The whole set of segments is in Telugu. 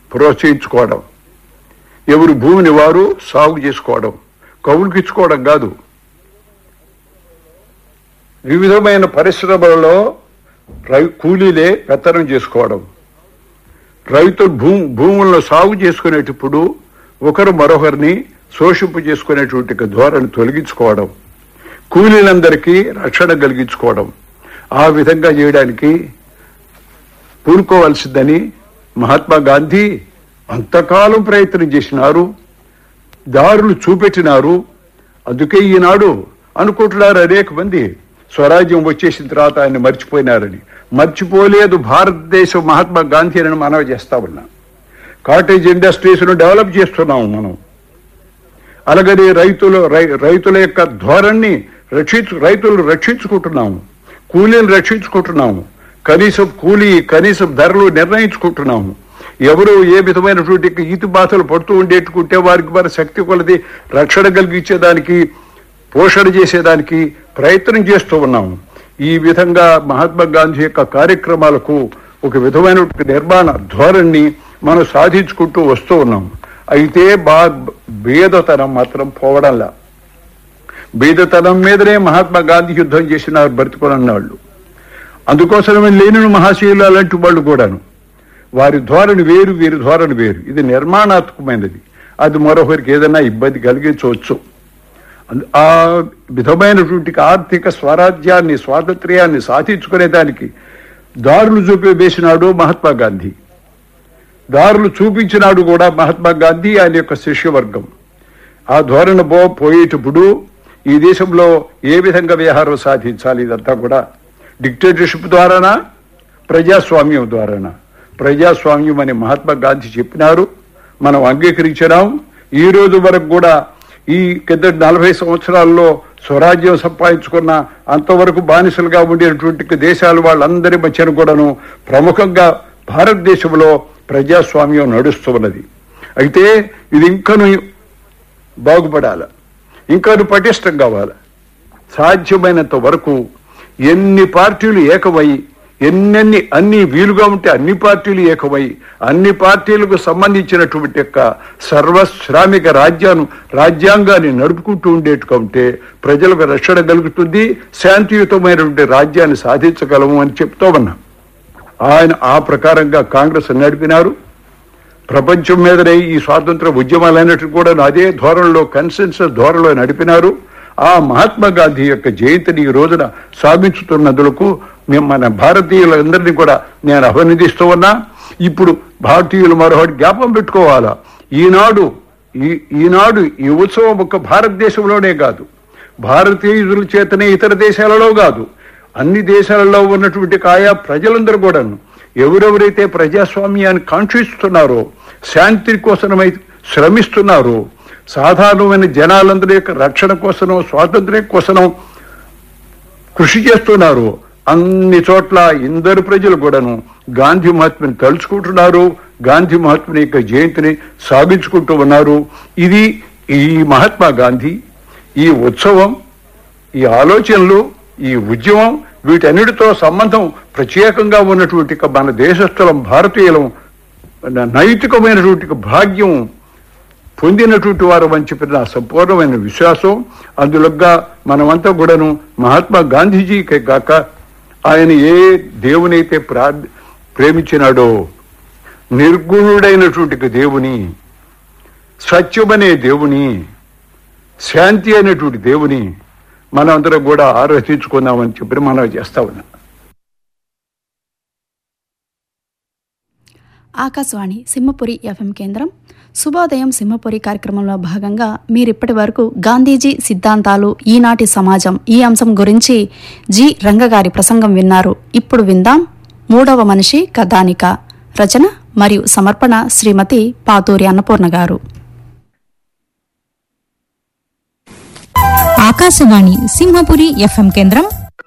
ప్రోత్సహించుకోవడం ఎవరు భూమిని వారు సాగు చేసుకోవడం కవులకు ఇచ్చుకోవడం కాదు వివిధమైన పరిశ్రమలలో రై కూలీలే పెత్తనం చేసుకోవడం రైతులు భూ భూములను సాగు చేసుకునేటప్పుడు ఒకరు మరొకరిని శోషింపు చేసుకునేటువంటి ధోరణి తొలగించుకోవడం కూలీలందరికీ రక్షణ కలిగించుకోవడం ఆ విధంగా చేయడానికి పూనుకోవాల్సిందని మహాత్మా గాంధీ అంతకాలం ప్రయత్నం చేసినారు దారులు చూపెట్టినారు అందుకే ఈనాడు అనుకుంటున్నారు అనేక మంది స్వరాజ్యం వచ్చేసిన తర్వాత ఆయన మర్చిపోయినారని మర్చిపోలేదు భారతదేశం మహాత్మా గాంధీ అని మనవి చేస్తా ఉన్నాం కాటేజ్ ఇండస్ట్రీస్ ను డెవలప్ చేస్తున్నాం మనం అలాగని రైతులు రై- రైతుల యొక్క ధోరణి రక్షించు రైతులు రక్షించుకుంటున్నాము కూలీలు రక్షించుకుంటున్నాము కనీసం కూలీ కనీసం ధరలు నిర్ణయించుకుంటున్నాము ఎవరు ఏ విధమైనటువంటి ఈతి బాధలు పడుతూ ఉండేట్టుకుంటే వారికి వారి శక్తి కొలది రక్షణ కలిగించేదానికి పోషణ చేసేదానికి ప్రయత్నం చేస్తూ ఉన్నాము ఈ విధంగా మహాత్మా గాంధీ యొక్క కార్యక్రమాలకు ఒక విధమైన నిర్మాణ ధోరణి మనం సాధించుకుంటూ వస్తూ ఉన్నాం అయితే బా భేదతనం మాత్రం పోవడంలా భేదతనం మీదనే మహాత్మా గాంధీ యుద్ధం చేసిన బ్రతుకునన్నాళ్ళు అందుకోసమే లేని మహాశీలు అలాంటి వాళ్ళు కూడాను వారి ధోరణి వేరు వీరి ధోరణి వేరు ఇది నిర్మాణాత్మకమైనది అది మరొకరికి ఏదైనా ఇబ్బంది కలిగించవచ్చు అందు- ఆ విధమైనటువంటి ఆర్థిక స్వరాజ్యాన్ని స్వాతంత్ర్యాన్ని సాధించుకునే దానికి దారులు చూపి వేసినాడు మహాత్మా గాంధీ దారులు చూపించినాడు కూడా మహాత్మా గాంధీ ఆయన యొక్క శిష్యవర్గం ఆ ధోరణ బో పోయేటప్పుడు ఈ దేశంలో ఏ విధంగా వ్యవహారం సాధించాలి ఇదంతా కూడా డిక్టేటర్షిప్ ద్వారానా ప్రజాస్వామ్యం ద్వారానా ప్రజాస్వామ్యం అని మహాత్మా గాంధీ చెప్పినారు మనం అంగీకరించినాం ఈ రోజు వరకు కూడా ఈ కింద నలభై సంవత్సరాల్లో స్వరాజ్యం సంపాదించుకున్న అంతవరకు బానిసలుగా ఉండేటువంటి దేశాలు వాళ్ళందరి మధ్యన కూడాను ప్రముఖంగా భారతదేశంలో ప్రజాస్వామ్యం నడుస్తున్నది అయితే ఇది ఇంకను బాగుపడాలి ఇంకాను పటిష్టం కావాలి సాధ్యమైనంత వరకు ఎన్ని పార్టీలు ఏకమై ఎన్నెన్ని అన్ని వీలుగా ఉంటే అన్ని పార్టీలు ఏకమై అన్ని పార్టీలకు సంబంధించినటువంటి యొక్క సర్వశ్రామిక రాజ్యాన్ని రాజ్యాంగాన్ని నడుపుకుంటూ ఉండేట్టుగా ఉంటే ప్రజలకు రక్షణ కలుగుతుంది శాంతియుతమైనటువంటి రాజ్యాన్ని సాధించగలము అని చెప్తూ ఉన్నాం ఆయన ఆ ప్రకారంగా కాంగ్రెస్ నడిపినారు ప్రపంచం మీదనే ఈ స్వాతంత్ర ఉద్యమాలన్నిటి కూడా అదే ధోరణిలో కన్సెన్సస్ ధోరణిలో నడిపినారు ఆ మహాత్మా గాంధీ యొక్క జయంతిని ఈ రోజున సాగించుతున్నందుకు మేము మన భారతీయులందరినీ కూడా నేను అభినందిస్తూ ఉన్నా ఇప్పుడు భారతీయులు మరొకటి జ్ఞాపం పెట్టుకోవాలా ఈనాడు ఈ ఈనాడు ఈ ఉత్సవం ఒక భారతదేశంలోనే కాదు భారతీయుల చేతనే ఇతర దేశాలలో కాదు అన్ని దేశాలలో ఉన్నటువంటి ఆయా ప్రజలందరూ కూడాను ఎవరెవరైతే ప్రజాస్వామ్యాన్ని కాంక్షిస్తున్నారో శాంతి కోసమై శ్రమిస్తున్నారో సాధారణమైన జనాలందరి యొక్క రక్షణ కోసమో స్వాతంత్ర్యం కోసమో కృషి చేస్తున్నారు అన్ని చోట్ల ఇందరు ప్రజలు కూడాను గాంధీ మహాత్ముని తలుచుకుంటున్నారు గాంధీ మహాత్ముని యొక్క జయంతిని సాగించుకుంటూ ఉన్నారు ఇది ఈ మహాత్మా గాంధీ ఈ ఉత్సవం ఈ ఆలోచనలు ఈ ఉద్యమం వీటన్నిటితో సంబంధం ప్రత్యేకంగా ఉన్నటువంటి ఒక మన దేశస్థలం భారతీయులం నైతికమైనటువంటి ఒక భాగ్యం పొందినటువంటి వారు అని చెప్పిన నా సంపూర్ణమైన విశ్వాసం అందులోగా మనమంతా కూడాను మహాత్మా గాంధీజీకే కాక ఆయన ఏ దేవునైతే ప్రా ప్రేమించినాడో నిర్గుణుడైనటువంటి దేవుని సత్యమనే దేవుని శాంతి అనేటువంటి దేవుని మనందరం కూడా ఆరాధించుకుందామని చెప్పి మనం చేస్తా ఉన్నాం ఆకాశవాణి సింహపురి ఎఫ్ఎం కేంద్రం శుభోదయం సింహపురి కార్యక్రమంలో భాగంగా మీరిప్పటి వరకు గాంధీజీ సిద్ధాంతాలు ఈనాటి సమాజం ఈ అంశం గురించి జి రంగగారి ప్రసంగం విన్నారు ఇప్పుడు విందాం మూడవ మనిషి కథానిక రచన మరియు సమర్పణ శ్రీమతి పాతూరి అన్నపూర్ణ గారు ఆకాశవాణి సింహపురి ఎఫ్ఎం కేంద్రం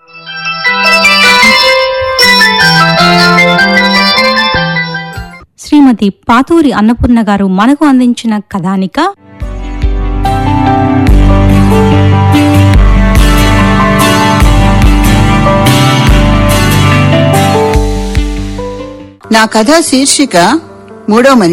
శ్రీమతి పాతూరి అన్నపూర్ణ గారు మనకు అందించిన కథానిక నా కథ శీర్షిక మూడో మనిషి